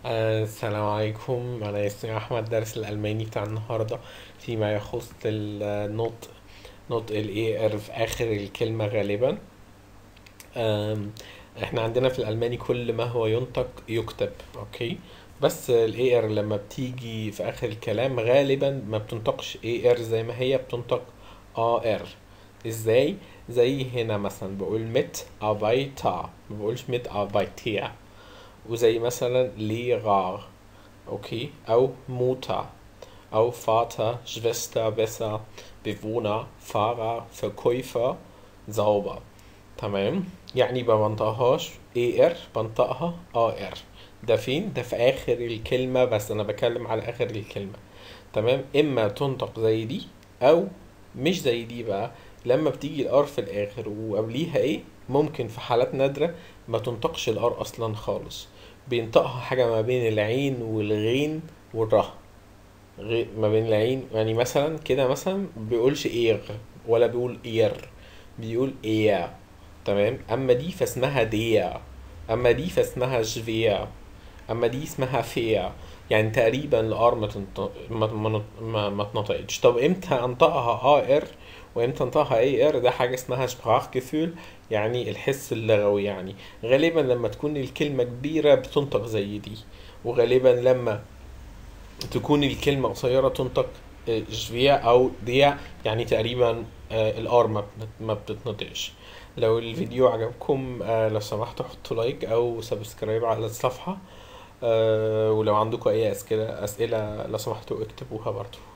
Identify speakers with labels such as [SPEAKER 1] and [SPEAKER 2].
[SPEAKER 1] آه، السلام عليكم أنا اسمي أحمد درس الألماني بتاع النهاردة فيما يخص النطق نطق ال AR في آخر الكلمة غالبا آم، احنا عندنا في الألماني كل ما هو ينطق يكتب أوكي بس ال AR لما بتيجي في آخر الكلام غالبا ما بتنطقش AR زي ما هي بتنطق AR ازاي زي هنا مثلا بقول مت arbeiter ما بقولش مت arbeiter وزي مثلا ليغار اوكي او موتا او Vater, Schwester, Besser, Bewohner, Fahrer, Verkäufer, sauber تمام يعني ما بنطقهاش AR بنطقها AR ده فين ده في اخر الكلمة بس انا بكلم على اخر الكلمة تمام اما تنطق زي دي او مش زي دي بقى لما بتيجي الار في الاخر وقبليها ايه ممكن في حالات نادرة ما تنطقش الار اصلا خالص بينطقها حاجة ما بين العين والغين والره غي- ما بين العين يعني مثلا كده مثلا بيقولش ايغ ولا بيقول اير بيقول ايا تمام اما دي فاسمها ديا اما دي فاسمها جفيا اما دي اسمها فيا يعني تقريبا الار ما تنطق ما ما ما, ما تنطقتش طب امتى انطقها ار وامتى انطقها اي ار ده حاجه اسمها Sprachgefühl يعني الحس اللغوي يعني غالبا لما تكون الكلمه كبيره بتنطق زي دي وغالبا لما تكون الكلمه قصيره تنطق آه، جفيا او ديا يعني تقريبا آه، الار ما بت- ما بتتنطقش لو الفيديو عجبكم آه، لو سمحتوا حطوا لايك او سبسكرايب على الصفحه آه، ولو عندكم اي اسئله اسئله لو سمحتوا اكتبوها برضو